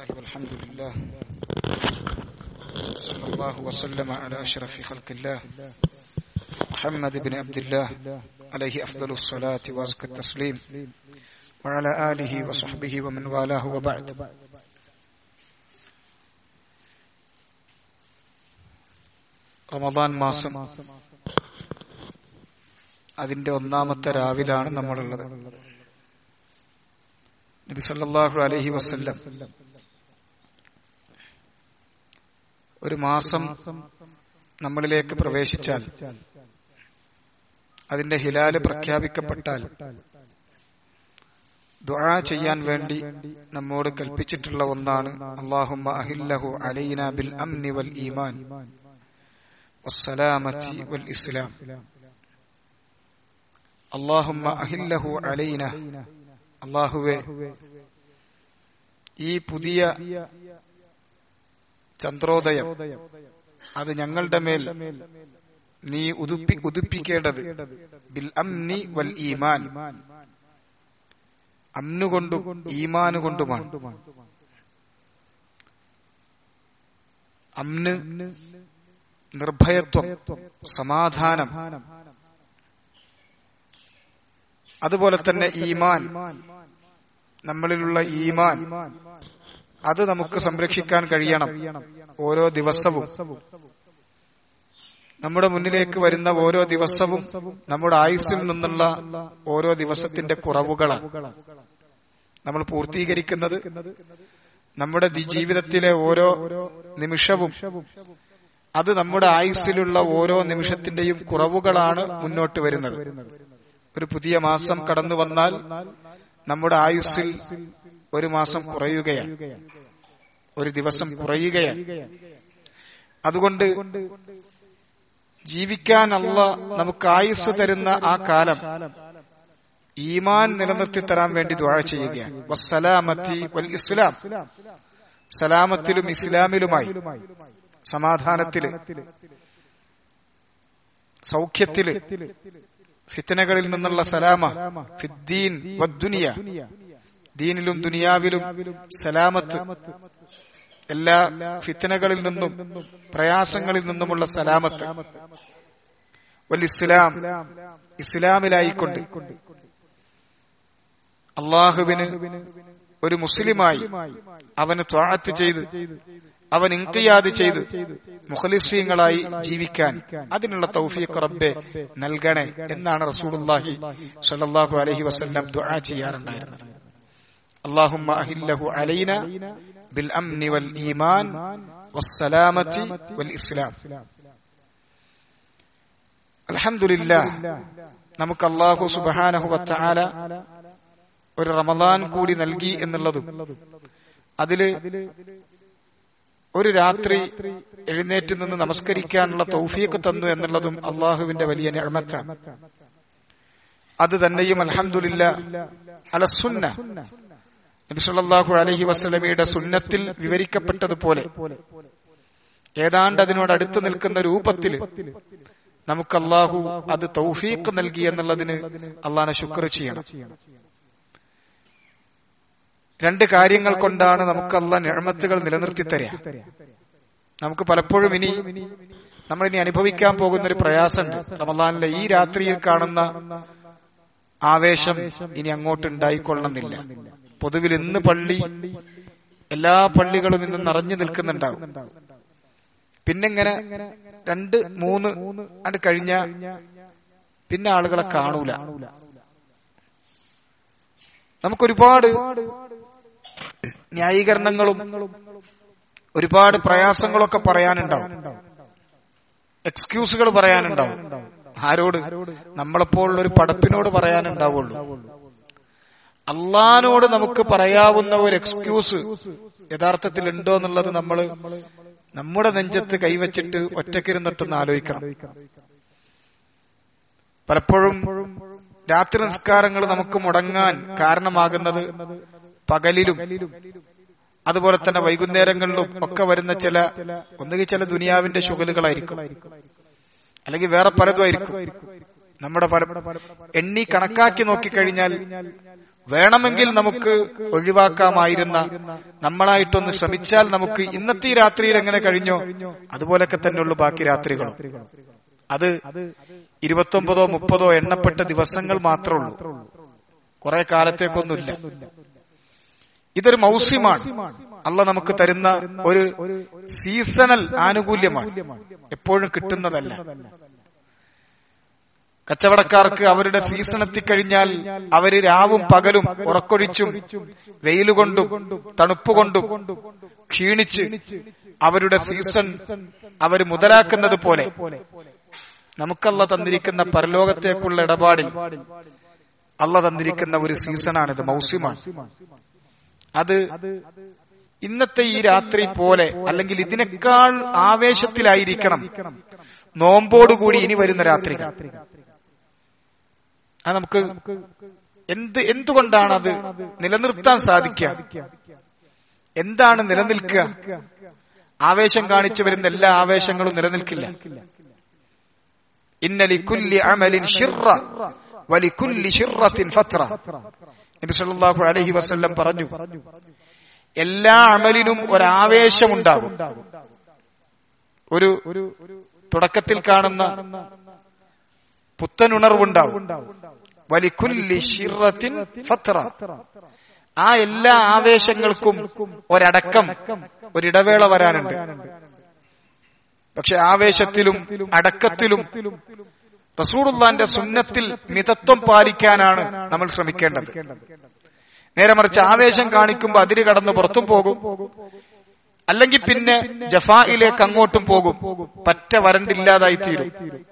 الله والحمد لله صلى الله وسلم على أشرف خلق الله محمد بن عبد الله عليه أفضل الصلاة وأزكى التسليم وعلى آله وصحبه ومن والاه وبعد റമദാൻ മാസം അതിന്റെ ഒന്നാമത്തെ രാവിലാണ് നമ്മളുള്ളത് നബി സല്ലല്ലാഹു അലൈഹി വസല്ലം ഒരു മാസം നമ്മളിലേക്ക് പ്രവേശിച്ചാൽ അതിന്റെ ഹിലാല് പ്രഖ്യാപിക്കപ്പെട്ടാൽ ദുആ ചെയ്യാൻ വേണ്ടി നമ്മോട് കൽപ്പിച്ചിട്ടുള്ള ഒന്നാണ് അല്ലാഹുമ്മ അഹില്ലഹു അലൈന ബിൽ അംനി വൽ ഈമാൻ വസ്സലാമത്തി വൽ ഇസ്ലാം അല്ലാഹുമ്മ അഹില്ലഹു അലൈന അള്ളാഹുവെ ഈ പുതിയ ചന്ദ്രോദയം അത് ഞങ്ങളുടെ മേൽ നീ ഉതുപ്പി ഉദിപ്പിക്കേണ്ടത് ബിൽ അംനി വൽ ഈമാൻ അമ്നുകൊണ്ടും ഈമാന് കൊണ്ടുമാണ് അമ്ന് നിർഭയത്വം സമാധാനം അതുപോലെ തന്നെ ഈമാൻ നമ്മളിലുള്ള ഈമാൻ അത് നമുക്ക് സംരക്ഷിക്കാൻ കഴിയണം ഓരോ ദിവസവും നമ്മുടെ മുന്നിലേക്ക് വരുന്ന ഓരോ ദിവസവും നമ്മുടെ ആയുസ്സിൽ നിന്നുള്ള ഓരോ ദിവസത്തിന്റെ കുറവുകളാണ് നമ്മൾ പൂർത്തീകരിക്കുന്നത് നമ്മുടെ ജീവിതത്തിലെ ഓരോ നിമിഷവും അത് നമ്മുടെ ആയുസ്സിലുള്ള ഓരോ നിമിഷത്തിന്റെയും കുറവുകളാണ് മുന്നോട്ട് വരുന്നത് ഒരു പുതിയ മാസം കടന്നു വന്നാൽ നമ്മുടെ ആയുസ്സിൽ ഒരു മാസം കുറയുകയാണ് ഒരു ദിവസം കുറയുകയാണ് അതുകൊണ്ട് ജീവിക്കാൻ അല്ല നമുക്ക് ആയുസ് തരുന്ന ആ കാലം ഈമാൻ നിലനിർത്തി തരാൻ വേണ്ടി ദ്വാഴ ചെയ്യുകയാണ് വസ്സലാമത്തി വൽ ഇസ്ലാം സലാമത്തിലും ഇസ്ലാമിലുമായി സമാധാനത്തില് സൗഖ്യത്തില് ഫിത്തനകളിൽ നിന്നുള്ള സലാമ ഫിദ്ദീൻ വദ്ദുനിയ ദീനിലും ദുനിയാവിലും സലാമത്ത് എല്ലാ ഫിത്തനകളിൽ നിന്നും പ്രയാസങ്ങളിൽ നിന്നുമുള്ള സലാമത്ത് വൽ ഇസ്ലാം ഇസ്ലാമിലായിക്കൊണ്ട് അള്ളാഹുവിന് ഒരു മുസ്ലിമായി അവന് ത്വാഴത്ത് ചെയ്ത് അവൻ ഇൻകിയാദ് ചെയ്ത് മുഖലിസീങ്ങളായി ജീവിക്കാൻ അതിനുള്ള തൗഫീഖ് റബ്ബെ നൽകണേ എന്നാണ് റസൂലുള്ളാഹി സ്വല്ലല്ലാഹു അലൈഹി വസല്ലം ദുആ ചെയ്യാറുണ്ടായിരുന്നത് അല്ലാഹുമ്മ അഹില്ലഹു അലൈന ബിൽ അംനി വൽ ഈമാൻ വസ്സലാമത്തി വൽ ഇസ്ലാം അൽഹംദുലില്ലാഹ് നമുക്ക് അല്ലാഹു സുബ്ഹാനഹു വതആല ഒരു റമദാൻ കൂടി നൽകി എന്നുള്ളതും അതില് ഒരു രാത്രി എഴുന്നേറ്റ് നിന്ന് നമസ്കരിക്കാനുള്ള തൗഫീഖ് തന്നു എന്നുള്ളതും അള്ളാഹുവിന്റെ വലിയ ഞമത്താണ് അത് തന്നെയും അലഹമുല്ല അലസുന്ന നബിസുല്ലാഹു അലഹി വസ്ലമിയുടെ സുന്നത്തിൽ വിവരിക്കപ്പെട്ടതുപോലെ ഏതാണ്ട് അതിനോട് അടുത്ത് നിൽക്കുന്ന രൂപത്തിൽ നമുക്ക് അള്ളാഹു അത് തൗഫീഖ് നൽകി എന്നുള്ളതിന് അള്ളാഹനെ ശുക്ർ ചെയ്യണം രണ്ട് കാര്യങ്ങൾ കൊണ്ടാണ് നമുക്ക് അല്ല നിഴമത്തുകൾ നിലനിർത്തി തരിക നമുക്ക് പലപ്പോഴും ഇനി നമ്മൾ ഇനി അനുഭവിക്കാൻ പോകുന്ന ഒരു പ്രയാസമുണ്ട് റമദാനിലെ ഈ രാത്രിയിൽ കാണുന്ന ആവേശം ഇനി അങ്ങോട്ട് ഉണ്ടായിക്കൊള്ളണമെന്നില്ല പൊതുവിൽ ഇന്ന് പള്ളി എല്ലാ പള്ളികളും ഇന്ന് നിറഞ്ഞു നിൽക്കുന്നുണ്ടാവും പിന്നെങ്ങനെ രണ്ട് മൂന്ന് അത് കഴിഞ്ഞ പിന്നെ ആളുകളെ കാണൂല നമുക്കൊരുപാട് ന്യായീകരണങ്ങളും ഒരുപാട് പ്രയാസങ്ങളൊക്കെ പറയാനുണ്ടാവും എക്സ്ക്യൂസുകൾ പറയാനുണ്ടാവും ആരോട് നമ്മളെപ്പോലുള്ള ഒരു പടപ്പിനോട് പറയാനുണ്ടാവുള്ളൂ അള്ളഹാനോട് നമുക്ക് പറയാവുന്ന ഒരു എക്സ്ക്യൂസ് യഥാർത്ഥത്തിൽ ഉണ്ടോ എന്നുള്ളത് നമ്മൾ നമ്മുടെ നെഞ്ചത്ത് കൈവച്ചിട്ട് ഒറ്റക്കിരുന്നിട്ടൊന്ന് ആലോചിക്കണം പലപ്പോഴും രാത്രി നിസ്കാരങ്ങൾ നമുക്ക് മുടങ്ങാൻ കാരണമാകുന്നത് പകലിലും അതുപോലെ തന്നെ വൈകുന്നേരങ്ങളിലും ഒക്കെ വരുന്ന ചില ഒന്നുകിൽ ചില ദുനിയാവിന്റെ ശുഗലുകളായിരിക്കും അല്ലെങ്കിൽ വേറെ പലതും ആയിരിക്കും നമ്മുടെ പല എണ്ണി കണക്കാക്കി നോക്കിക്കഴിഞ്ഞാൽ വേണമെങ്കിൽ നമുക്ക് ഒഴിവാക്കാമായിരുന്ന നമ്മളായിട്ടൊന്ന് ശ്രമിച്ചാൽ നമുക്ക് ഇന്നത്തെ ഈ രാത്രിയിൽ എങ്ങനെ കഴിഞ്ഞോ അതുപോലൊക്കെ തന്നെയുള്ളൂ ബാക്കി രാത്രികളും അത് ഇരുപത്തൊമ്പതോ മുപ്പതോ എണ്ണപ്പെട്ട ദിവസങ്ങൾ മാത്രമേ ഉള്ളൂ കുറെ കാലത്തേക്കൊന്നുമില്ല ഇതൊരു മൗസ്യമാണ് അല്ല നമുക്ക് തരുന്ന ഒരു സീസണൽ ആനുകൂല്യമാണ് എപ്പോഴും കിട്ടുന്നതല്ല കച്ചവടക്കാർക്ക് അവരുടെ സീസൺ എത്തിക്കഴിഞ്ഞാൽ അവര് രാവും പകലും ഉറക്കൊഴിച്ചും വെയിലുകൊണ്ടും തണുപ്പുകൊണ്ടും ക്ഷീണിച്ച് അവരുടെ സീസൺ അവർ മുതലാക്കുന്നത് പോലെ നമുക്കല്ല തന്നിരിക്കുന്ന പരലോകത്തേക്കുള്ള ഇടപാടിൽ അല്ല തന്നിരിക്കുന്ന ഒരു സീസണാണിത് മൗസ്യമാണ് അത് ഇന്നത്തെ ഈ രാത്രി പോലെ അല്ലെങ്കിൽ ഇതിനേക്കാൾ ആവേശത്തിലായിരിക്കണം നോമ്പോടുകൂടി ഇനി വരുന്ന രാത്രികൾ അത് നമുക്ക് എന്ത് എന്തുകൊണ്ടാണ് അത് നിലനിർത്താൻ സാധിക്കുക എന്താണ് നിലനിൽക്കുക ആവേശം കാണിച്ചു വരുന്ന എല്ലാ ആവേശങ്ങളും നിലനിൽക്കില്ല ഇന്നലി കുല്ലി അമലിൻ ഷിറ വലിക്കുല്ലി ഷിറത്തിൻ ഫത്ര നബി സല്ലല്ലാഹു അലൈഹി വസല്ലം പറഞ്ഞു എല്ലാ അമലിനും ഒരാവേശമുണ്ടാകും ഒരു തുടക്കത്തിൽ കാണുന്ന പുത്തനുണർവുണ്ടാവും വലിക്കുല്ലി ഷിറത്തിൻ ഫത്ര ആ എല്ലാ ആവേശങ്ങൾക്കും ഒരടക്കം ഒരിടവേള വരാനുണ്ട് പക്ഷെ ആവേശത്തിലും അടക്കത്തിലും റസൂറുല്ലാന്റെ സുന്നത്തിൽ മിതത്വം പാലിക്കാനാണ് നമ്മൾ ശ്രമിക്കേണ്ടത് നേരെ മറിച്ച് ആവേശം കാണിക്കുമ്പോൾ അതിര് കടന്ന് പുറത്തും പോകും അല്ലെങ്കിൽ പിന്നെ ജഫായിലേക്ക് അങ്ങോട്ടും പോകും പറ്റ വരണ്ടില്ലാതായി തീരും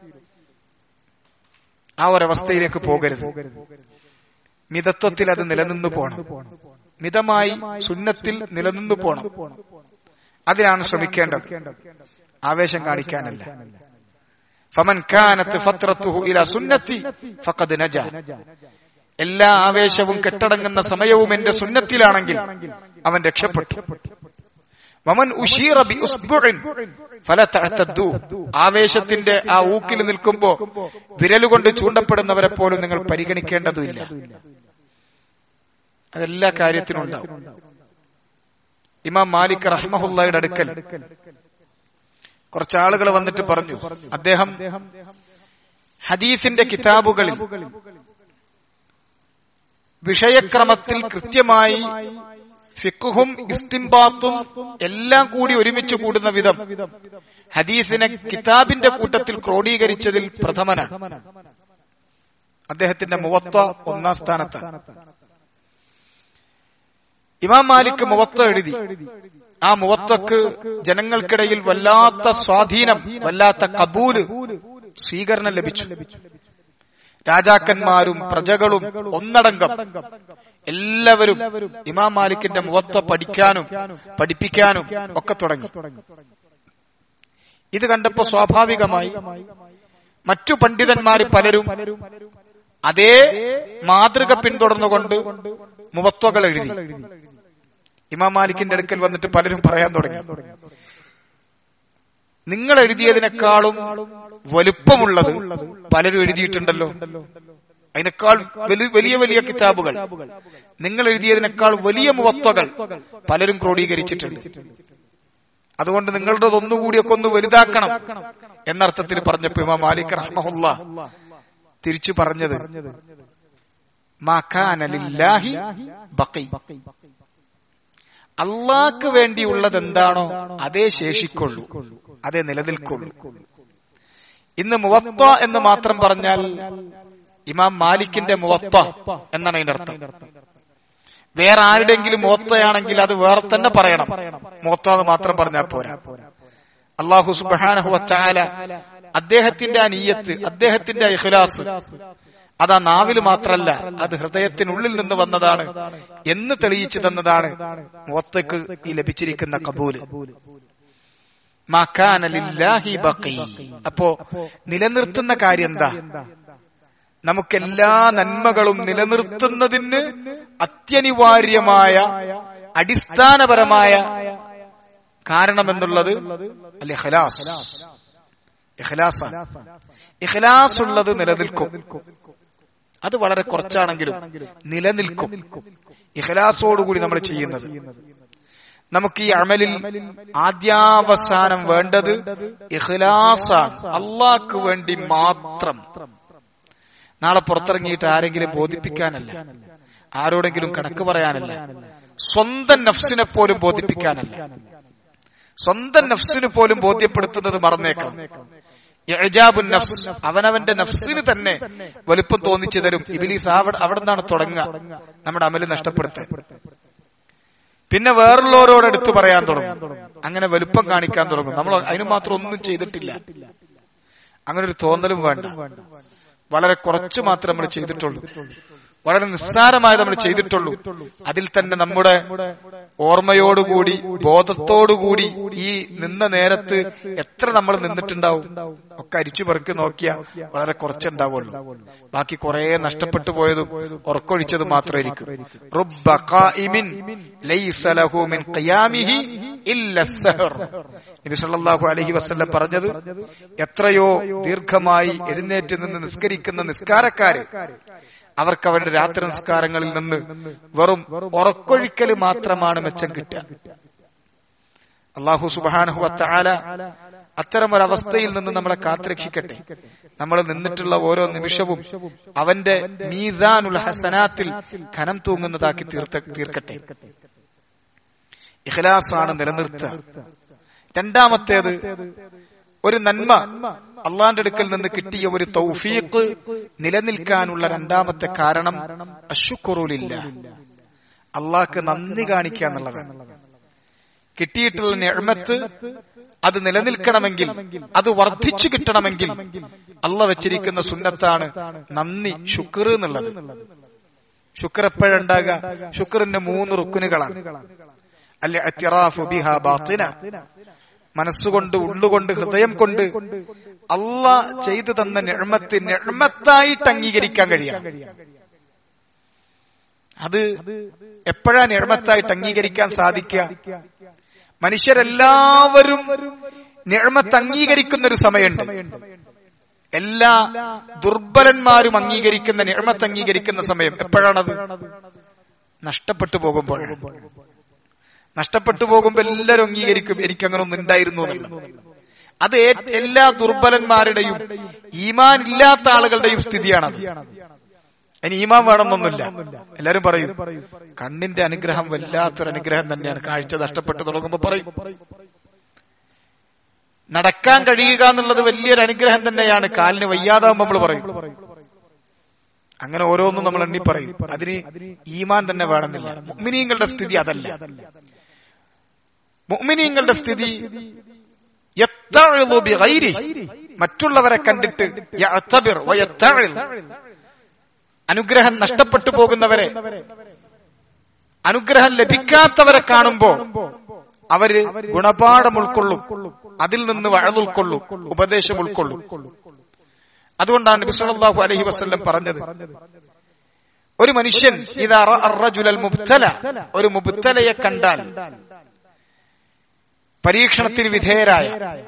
ആ ഒരവസ്ഥയിലേക്ക് പോകരുത് മിതത്വത്തിൽ അത് നിലനിന്നു പോണം മിതമായി സുന്നത്തിൽ നിലനിന്നു പോണം അതിനാണ് ശ്രമിക്കേണ്ടത് ആവേശം കാണിക്കാനല്ല ഫമൻ കാനത്ത് ഫത്രത്തുഹു ഇല സുന്നത്തി ഫഖദ് നജ എല്ലാ ആവേശവും കെട്ടടങ്ങുന്ന സമയവും എന്റെ സുന്നത്തിലാണെങ്കിൽ അവൻ രക്ഷപ്പെട്ടു വമൻ ഉഷീറ ബി ഉസ്ബുഇൻ ഫല തഅതദ്ദു ആവേശത്തിന്റെ ആ ഊക്കിൽ നിൽക്കുമ്പോ വിരലുകൊണ്ട് ചൂണ്ടപ്പെടുന്നവരെ പോലും നിങ്ങൾ പരിഗണിക്കേണ്ടതുമില്ല അതെല്ലാ കാര്യത്തിനും ഉണ്ടാവും ഇമാം മാലിക് റഹ്മഹുല്ലയുടെ അടുക്കൽ കുറച്ച് ആളുകൾ വന്നിട്ട് പറഞ്ഞു അദ്ദേഹം ഹദീസിന്റെ കിതാബുകളിൽ വിഷയക്രമത്തിൽ കൃത്യമായി ഫിക്കുഹും ഇസ്തിംബാത്തും എല്ലാം കൂടി ഒരുമിച്ച് കൂടുന്ന വിധം ഹദീസിനെ കിതാബിന്റെ കൂട്ടത്തിൽ ക്രോഡീകരിച്ചതിൽ പ്രഥമനാണ് അദ്ദേഹത്തിന്റെ മുവത്ത ഒന്നാം സ്ഥാനത്താണ് ഇമാം മാലിക് മുവത്ത എഴുതി ആ മുവത്തക്ക് ജനങ്ങൾക്കിടയിൽ വല്ലാത്ത സ്വാധീനം വല്ലാത്ത കബൂല് സ്വീകരണം ലഭിച്ചു രാജാക്കന്മാരും പ്രജകളും ഒന്നടങ്കം എല്ലാവരും ഇമാം മാലിക്കിന്റെ മുവത്ത പഠിക്കാനും പഠിപ്പിക്കാനും ഒക്കെ തുടങ്ങി ഇത് കണ്ടപ്പോ സ്വാഭാവികമായി മറ്റു പണ്ഡിതന്മാർ പലരും അതേ മാതൃക പിന്തുടർന്നുകൊണ്ട് മുവത്വകൾ എഴുതി ഇമാം മാലിക്കിന്റെ അടുക്കൽ വന്നിട്ട് പലരും പറയാൻ തുടങ്ങി നിങ്ങൾ എഴുതിയതിനേക്കാളും വലുപ്പമുള്ളത് പലരും എഴുതിയിട്ടുണ്ടല്ലോ അതിനേക്കാൾ വലിയ വലിയ കിതാബുകൾ നിങ്ങൾ എഴുതിയതിനേക്കാൾ വലിയ മുവത്വകൾ പലരും ക്രോഡീകരിച്ചിട്ടുണ്ട് അതുകൊണ്ട് നിങ്ങളുടെ ഒന്നുകൂടിയൊക്കെ ഒന്ന് വലുതാക്കണം എന്നർത്ഥത്തിൽ പറഞ്ഞപ്പോ ഇമാം മാലിക് റഹ്മഹുല്ല തിരിച്ചു പറഞ്ഞത് മാഖാനലില്ലാഹി ബഖി അള്ളാക്ക് വേണ്ടിയുള്ളത് എന്താണോ അതേ ശേഷിക്കൊള്ളൂ അതേ നിലനിൽക്കുള്ളൂ ഇന്ന് മുവത്ത എന്ന് മാത്രം പറഞ്ഞാൽ ഇമാം മാലിക്കിന്റെ മുവത്ത എന്നാണ് അതിന്റെ അർത്ഥം വേറെ ആരുടെങ്കിലും മുവത്തയാണെങ്കിൽ അത് വേറെ തന്നെ പറയണം മുവത്ത എന്ന് മാത്രം പറഞ്ഞാൽ പോരാ അള്ളാഹു സുബാനഹുല അദ്ദേഹത്തിന്റെ ആ നീയത്ത് അദ്ദേഹത്തിന്റെ ഇഖ്ലാസ് അത് ആ നാവില് മാത്രല്ല അത് ഹൃദയത്തിനുള്ളിൽ നിന്ന് വന്നതാണ് എന്ന് തെളിയിച്ചു തന്നതാണ് മുവത്തക്ക് ഈ ലഭിച്ചിരിക്കുന്ന കബൂല് അപ്പോ നിലനിർത്തുന്ന കാര്യം എന്താ നമുക്കെല്ലാ നന്മകളും നിലനിർത്തുന്നതിന് അത്യനിവാര്യമായ അടിസ്ഥാനപരമായ കാരണമെന്നുള്ളത് അല്ലെ ഖലാസ് ഇഖ്ലാസ് ഇഖ്ലാസ് ഉള്ളത് നിലനിൽക്കും അത് വളരെ കുറച്ചാണെങ്കിലും നിലനിൽക്കും ഇഖലാസോടുകൂടി നമ്മൾ ചെയ്യുന്നത് നമുക്ക് ഈ അമലിൽ ആദ്യാവസാനം വേണ്ടത് ഇഖ്ലാസാണ് അള്ളാഹ്ക്ക് വേണ്ടി മാത്രം നാളെ പുറത്തിറങ്ങിയിട്ട് ആരെങ്കിലും ബോധിപ്പിക്കാനല്ല ആരോടെങ്കിലും കണക്ക് പറയാനല്ല സ്വന്തം നഫ്സിനെ പോലും ബോധിപ്പിക്കാനല്ല സ്വന്തം നഫ്സിന് പോലും ബോധ്യപ്പെടുത്തുന്നത് മറന്നേക്കണം ഇഅജാബുൻ നഫ്സ് അവനവന്റെ നഫ്സിന് തന്നെ വലുപ്പം തോന്നിച്ചു തരും ഇബിലീസ് അവിടെ അവിടെ നിന്നാണ് തുടങ്ങുക നമ്മുടെ അമല് നഷ്ടപ്പെടുത്താൻ പിന്നെ വേറുള്ളവരോട് എടുത്തു പറയാൻ തുടങ്ങും അങ്ങനെ വലുപ്പം കാണിക്കാൻ തുടങ്ങും നമ്മൾ അതിന് മാത്രം ഒന്നും ചെയ്തിട്ടില്ല അങ്ങനെ ഒരു തോന്നലും വേണ്ട വളരെ കുറച്ച് മാത്രം നമ്മൾ ചെയ്തിട്ടുള്ളൂ വളരെ നിസ്സാരമായി നമ്മൾ ചെയ്തിട്ടുള്ളൂ അതിൽ തന്നെ നമ്മുടെ ഓർമ്മയോടുകൂടി ബോധത്തോടുകൂടി ഈ നിന്ന നേരത്ത് എത്ര നമ്മൾ നിന്നിട്ടുണ്ടാവും ഒക്കെ അരിച്ചു പെറുക്കി നോക്കിയാ വളരെ കുറച്ചുണ്ടാവുള്ളൂ ബാക്കി കുറെ നഷ്ടപ്പെട്ടു പോയതും ഉറക്കൊഴിച്ചതും മാത്രമായിരിക്കും റുബ്ബ ഖായിമിൻ ലൈസ ലഹു മിൻ ഖിയാമിഹി ഇല്ല സഹർ നബി സല്ലല്ലാഹു അലൈഹി വസല്ലം പറഞ്ഞത് എത്രയോ ദീർഘമായി എഴുന്നേറ്റ് നിന്ന് നിസ്കരിക്കുന്ന നിസ്കാരക്കാര് അവർക്ക് അവരുടെ രാത്രി നിസ്കാരങ്ങളിൽ നിന്ന് വെറും ഉറക്കൊഴിക്കൽ മാത്രമാണ് മെച്ചം കിട്ടുക അള്ളാഹു സുബാനഹു അത്താല അത്തരം ഒരു അവസ്ഥയിൽ നിന്ന് നമ്മളെ കാത്തുരക്ഷിക്കട്ടെ നമ്മൾ നിന്നിട്ടുള്ള ഓരോ നിമിഷവും അവന്റെ മീസാനുൽ ഹസനാത്തിൽ ഖനം തൂങ്ങുന്നതാക്കി തീർത്ത തീർക്കട്ടെ ഇഖ്ലാസാണ് നിലനിർത്തുക രണ്ടാമത്തേത് ഒരു നന്മ അള്ളാന്റെ അടുക്കൽ നിന്ന് കിട്ടിയ ഒരു തൗഫീഖ് നിലനിൽക്കാനുള്ള രണ്ടാമത്തെ കാരണം അശുക്കുറൂലില്ല അള്ളാഹ്ക്ക് നന്ദി കാണിക്കുക എന്നുള്ളതാണ് കിട്ടിയിട്ടുള്ള ഞെഴ്മത്ത് അത് നിലനിൽക്കണമെങ്കിൽ അത് വർദ്ധിച്ചു കിട്ടണമെങ്കിൽ അള്ള വെച്ചിരിക്കുന്ന സുന്നത്താണ് നന്ദി ശുക്ർ എന്നുള്ളത് ശുക്ർ എപ്പോഴുണ്ടാകുക ശുക്റിന്റെ മൂന്ന് റുക്കുനുകളാണ് അല്ലെ അത്തിറാഫു ബിഹ ബാത്തിന മനസ്സുകൊണ്ട് ഉള്ളുകൊണ്ട് ഹൃദയം കൊണ്ട് അല്ല ചെയ്തു തന്ന ഞെഴ്മത്ത് ഞെഴ്മത്തായിട്ട് അംഗീകരിക്കാൻ കഴിയണം അത് എപ്പോഴാ ഞെഴ്മത്തായിട്ട് അംഗീകരിക്കാൻ സാധിക്കുക മനുഷ്യരെല്ലാവരും ഞെഴ്മത്ത് അംഗീകരിക്കുന്ന ഒരു സമയമുണ്ട് എല്ലാ ദുർബലന്മാരും അംഗീകരിക്കുന്ന ഞെഴ്മത്ത് അംഗീകരിക്കുന്ന സമയം എപ്പോഴാണത് നഷ്ടപ്പെട്ടു പോകുമ്പോഴാണ് നഷ്ടപ്പെട്ടു പോകുമ്പോൾ എല്ലാവരും അംഗീകരിക്കും എനിക്ക് അങ്ങനെ ഒന്നും ഉണ്ടായിരുന്നു എന്നുള്ളത് അത് എല്ലാ ദുർബലന്മാരുടെയും ഈമാൻ ഇല്ലാത്ത ആളുകളുടെയും സ്ഥിതിയാണത് അതിന് ഈമാൻ വേണമെന്നൊന്നുമില്ല എല്ലാരും പറയും കണ്ണിന്റെ അനുഗ്രഹം വല്ലാത്തൊരു അനുഗ്രഹം തന്നെയാണ് കാഴ്ച നഷ്ടപ്പെട്ടു തുടങ്ങുമ്പോ പറയും നടക്കാൻ കഴിയുക എന്നുള്ളത് വലിയൊരു അനുഗ്രഹം തന്നെയാണ് കാലിന് വയ്യാതാവുമ്പോൾ നമ്മൾ പറയും അങ്ങനെ ഓരോന്നും നമ്മൾ എണ്ണി പറയും അതിന് ഈമാൻ തന്നെ വേണമെന്നില്ല മുഅ്മിനീങ്ങളുടെ സ്ഥിതി അതല്ല മുഅ്മിനീങ്ങളുടെ സ്ഥിതി മറ്റുള്ളവരെ കണ്ടിട്ട് അനുഗ്രഹം നഷ്ടപ്പെട്ടു പോകുന്നവരെ അനുഗ്രഹം ലഭിക്കാത്തവരെ കാണുമ്പോ അവര് ഗുണപാഠം ഉൾക്കൊള്ളും അതിൽ നിന്ന് വഴതുൾക്കൊള്ളും ഉപദേശം ഉൾക്കൊള്ളും അതുകൊണ്ടാണ് നബി സല്ലല്ലാഹു അലൈഹി വസല്ലം പറഞ്ഞത് ഒരു മനുഷ്യൻ ഇതാ റജുലൽ മുബ്തല ഒരു മുബ്തലയെ കണ്ടാൽ പരീക്ഷണത്തിന് വിധേയരായ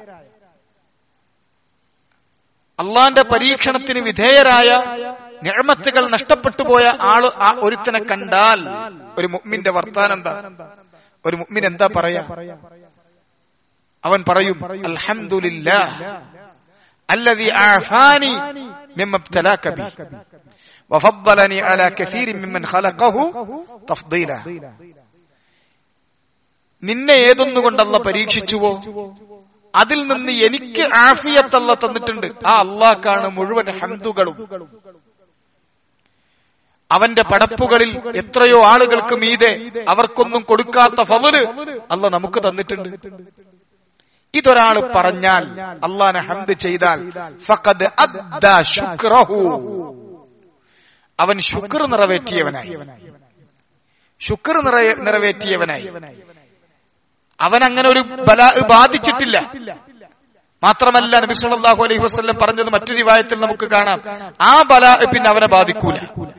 അള്ളാന്റെ പരീക്ഷണത്തിന് വിധേയരായ ഞഴമത്തുകൾ നഷ്ടപ്പെട്ടു പോയ ആള് ആ ഒരുത്തനെ കണ്ടാൽ ഒരു മുഅ്മിന്റെ വർത്താനം എന്താ ഒരു മുഅ്മിൻ എന്താ പറയാ അവൻ പറയും അൽഹംദുലില്ലാ الذي عافاني مما ابتلاك به وفضلني على كثير ممن خلقه تفضيلا നിന്നെ ഏതൊന്നുകൊണ്ടല്ല പരീക്ഷിച്ചുവോ അതിൽ നിന്ന് എനിക്ക് ആഫിയത്തല്ല തന്നിട്ടുണ്ട് ആ അള്ളാക്കാണ് മുഴുവൻ ഹംദുകളും അവന്റെ പടപ്പുകളിൽ എത്രയോ ആളുകൾക്ക് മീതെ അവർക്കൊന്നും കൊടുക്കാത്ത ഫവല് അല്ല നമുക്ക് തന്നിട്ടുണ്ട് ഇതൊരാൾ പറഞ്ഞാൽ അള്ളാനെ ഹംദ് ചെയ്താൽ ഫഖദ് അദ്ദാ ശുക്രഹു അവൻ ശുക്ർ നിറവേറ്റിയവനായി ശുക്ർ നിറവേറ്റിയവനായി അവൻ അങ്ങനെ ഒരു ബല ബാധിച്ചിട്ടില്ല മാത്രമല്ല നബി സല്ലല്ലാഹു അലൈഹി വസല്ലം പറഞ്ഞത് മറ്റൊരു വിവായത്തിൽ നമുക്ക് കാണാം ആ ബല പിന്നെ അവനെ ബാധിക്കൂല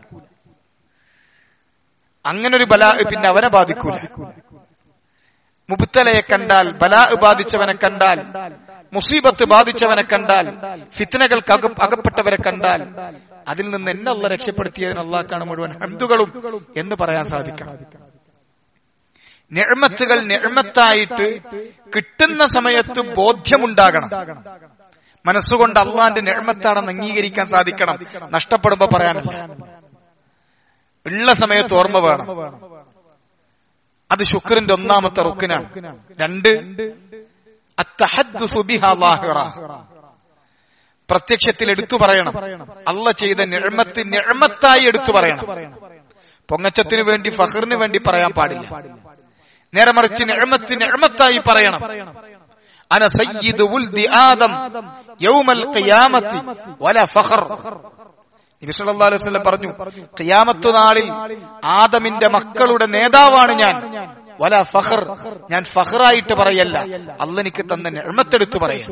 അങ്ങനെ ഒരു ബല പിന്നെ അവനെ ബാധിക്കൂല മുബുത്തലയെ കണ്ടാൽ ബലാ ബാധിച്ചവനെ കണ്ടാൽ മുസീബത്ത് ബാധിച്ചവനെ കണ്ടാൽ ഫിത്തനകൾക്ക് അകപ്പെട്ടവരെ കണ്ടാൽ അതിൽ നിന്ന് എന്നെ അല്ല രക്ഷപ്പെടുത്തിയതിന് അള്ളാഹ്ക്കാണ് മുഴുവൻ ഹംദുകളും എന്ന് പറയാൻ സാധിക്കണം നിഴമത്തുകൾ നിഴമത്തായിട്ട് കിട്ടുന്ന സമയത്ത് ബോധ്യമുണ്ടാകണം മനസ്സുകൊണ്ട് അള്ളാന്റെ നിഴമത്താണെന്ന് അംഗീകരിക്കാൻ സാധിക്കണം നഷ്ടപ്പെടുമ്പോ പറയാനില്ല ഉള്ള സമയത്ത് ഓർമ്മ വേണം അത് ശുക്രന്റെ ഒന്നാമത്തെ റുക്കിനാണ് രണ്ട് അത്തഹദ്ദുസു ബിഹാ ലാഹിറ. പ്രത്യക്ഷത്തിൽ എടുത്തു പറയണം അല്ല ചെയ്ത നിഴമത്ത് നിഴമത്തായി എടുത്തു പറയണം പൊങ്ങച്ചത്തിന് വേണ്ടി ഫഹറിന് വേണ്ടി പറയാൻ പാടില്ല നേരെ മറിച്ച് നിഴമത്ത് നിഴമത്തായി പറയണം അന സയ്യിദു ഉൽദി ആദം യൗമൽ ഖിയാമത്തി വല ഫഖർ നബി സല്ലല്ലാഹു അലൈഹി വസല്ലം പറഞ്ഞു ഖിയാമത്ത് നാളിൽ ആദമിന്റെ മക്കളുടെ നേതാവാണ് ഞാൻ വല ഫഖർ ഞാൻ ഫഖറായിട്ട് പറയല്ല അല്ല എനിക്ക് തന്ന നിഅമത്തെടുത്ത് പറയാം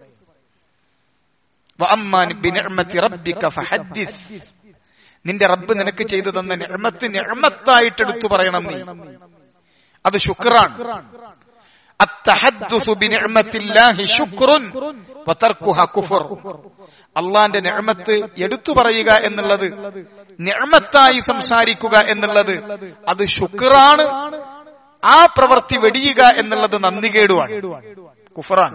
വഅമ്മാൻ ബിനിഅമത്തി റബ്ബിക ഫഹദ്ദിസ് നിന്റെ റബ്ബ് നിനക്ക് ചെയ്തു തന്ന നിഅമത്ത് നിഅമത്തായിട്ട് എടുത്തു പറയണം നീ അത് ശുക്രാണ് التحدث بنعمة الله شكر وتركها كفر അള്ളാന്റെ നിഅമത്ത് എടുത്തു പറയുക എന്നുള്ളത് നിഅമത്തായി സംസാരിക്കുക എന്നുള്ളത് അത് ശുക്രാണ് ആ പ്രവൃത്തി വെടിയുക എന്നുള്ളത് നന്ദികേടുമാണ് കുഫറാണ്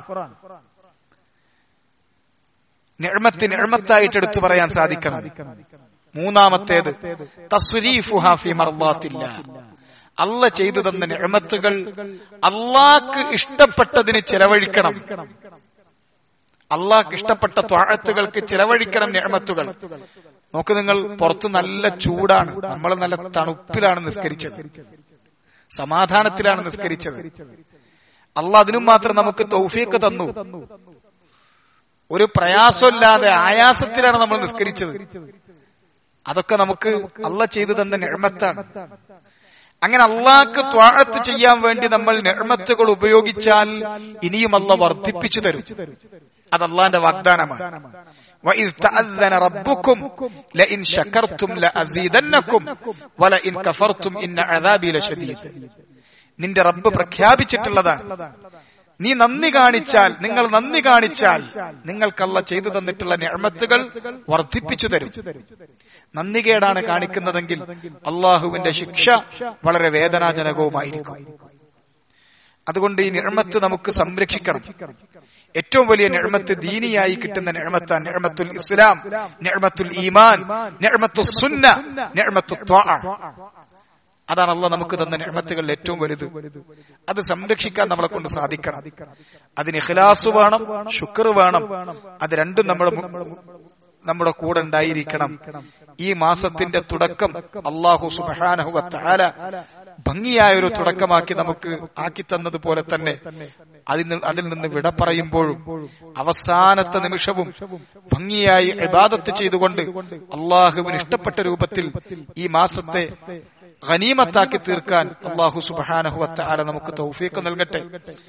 നിഅമത്ത് നിഅമത്തായിട്ട് എടുത്തു പറയാൻ സാധിക്കണം മൂന്നാമത്തേത് തസ്രീഫുഹ ഫി മർദാത്തില്ല അല്ല ചെയ്തു തന്ന നിഴമത്തുകൾ അള്ളാക്ക് ഇഷ്ടപ്പെട്ടതിന് ചെലവഴിക്കണം അള്ളാഹ് ഇഷ്ടപ്പെട്ട ത്വാഴത്തുകൾക്ക് ചിലവഴിക്കണം നിഴമത്തുകൾ നോക്ക് നിങ്ങൾ പുറത്ത് നല്ല ചൂടാണ് നമ്മൾ നല്ല തണുപ്പിലാണ് നിസ്കരിച്ചത് സമാധാനത്തിലാണ് നിസ്കരിച്ചത് അല്ല അതിനും മാത്രം നമുക്ക് തൗഫീക്ക് തന്നു ഒരു പ്രയാസമില്ലാതെ ആയാസത്തിലാണ് നമ്മൾ നിസ്കരിച്ചത് അതൊക്കെ നമുക്ക് അല്ല ചെയ്തു തന്ന നിഴമത്താണ് അങ്ങനെ അള്ളാഹ്ക്ക് ത്വാഴത്ത് ചെയ്യാൻ വേണ്ടി നമ്മൾ നിഴമത്തുകൾ ഉപയോഗിച്ചാൽ ഇനിയും അല്ല വർദ്ധിപ്പിച്ചു തരും അത് അള്ളാന്റെ വാഗ്ദാനമാണ് وَإِذْ تَأَذَّنَ رَبُّكُمْ لَئِنْ شَكَرْتُمْ لَأَزِيدَنَّكُمْ وَلَئِنْ كَفَرْتُمْ إِنَّ عَذَابِي لَشَدِيدٌ നിന്റെ റബ്ബ് പ്രഖ്യാപിച്ചിട്ടുള്ളതാണ് നീ നന്ദി കാണിച്ചാൽ നിങ്ങൾ നന്ദി കാണിച്ചാൽ നിങ്ങൾക്കല്ല ചെയ്തു തന്നിട്ടുള്ള നിഴമത്തുകൾ വർദ്ധിപ്പിച്ചു തരും നന്ദികേടാണ് കാണിക്കുന്നതെങ്കിൽ അള്ളാഹുവിന്റെ ശിക്ഷ വളരെ വേദനാജനകവുമായിരിക്കും അതുകൊണ്ട് ഈ നിഴമത്ത് നമുക്ക് സംരക്ഷിക്കണം ഏറ്റവും വലിയ നിഴമത്ത് ദീനിയായി കിട്ടുന്ന നിഴമത്താൻ നിഴമത്തുൽ ഇസ്ലാം നിഴമത്തുൽ ഈമാൻ നിഴമത്തു സുന്ന നിഴമത്തു അതാണ് അള്ള നമുക്ക് തന്ന നിഴമത്തുകളിൽ ഏറ്റവും വലുത് അത് സംരക്ഷിക്കാൻ നമ്മളെ കൊണ്ട് സാധിക്കണം അതിന് ഇഖ്ലാസ് വേണം ശുക്ർ വേണം അത് രണ്ടും നമ്മുടെ നമ്മുടെ കൂടെ ഉണ്ടായിരിക്കണം ഈ മാസത്തിന്റെ തുടക്കം അള്ളാഹു സുബാനഹുവ താല ഭംഗിയായ ഒരു തുടക്കമാക്കി നമുക്ക് ആക്കി തന്നതുപോലെ തന്നെ അതിൽ അതിൽ നിന്ന് വിട പറയുമ്പോഴും അവസാനത്തെ നിമിഷവും ഭംഗിയായി ഇബാദത്ത് ചെയ്തുകൊണ്ട് അള്ളാഹുവിന് ഇഷ്ടപ്പെട്ട രൂപത്തിൽ ഈ മാസത്തെ ഖനീമത്താക്കി തീർക്കാൻ അള്ളാഹു സുബാനഹുവ താല നമുക്ക് തൗഫീക്ക് നൽകട്ടെ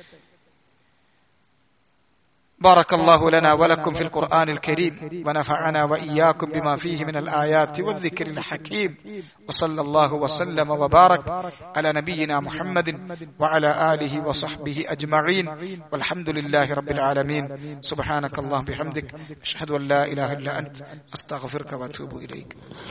بارك الله لنا ولكم في القرآن الكريم ونفعنا وإياكم بما فيه من الآيات والذكر الحكيم وصلى الله وسلم وبارك على نبينا محمد وعلى آله وصحبه أجمعين والحمد لله رب العالمين سبحانك اللهم بحمدك أشهد أن لا إله إلا أنت أستغفرك وأتوب إليك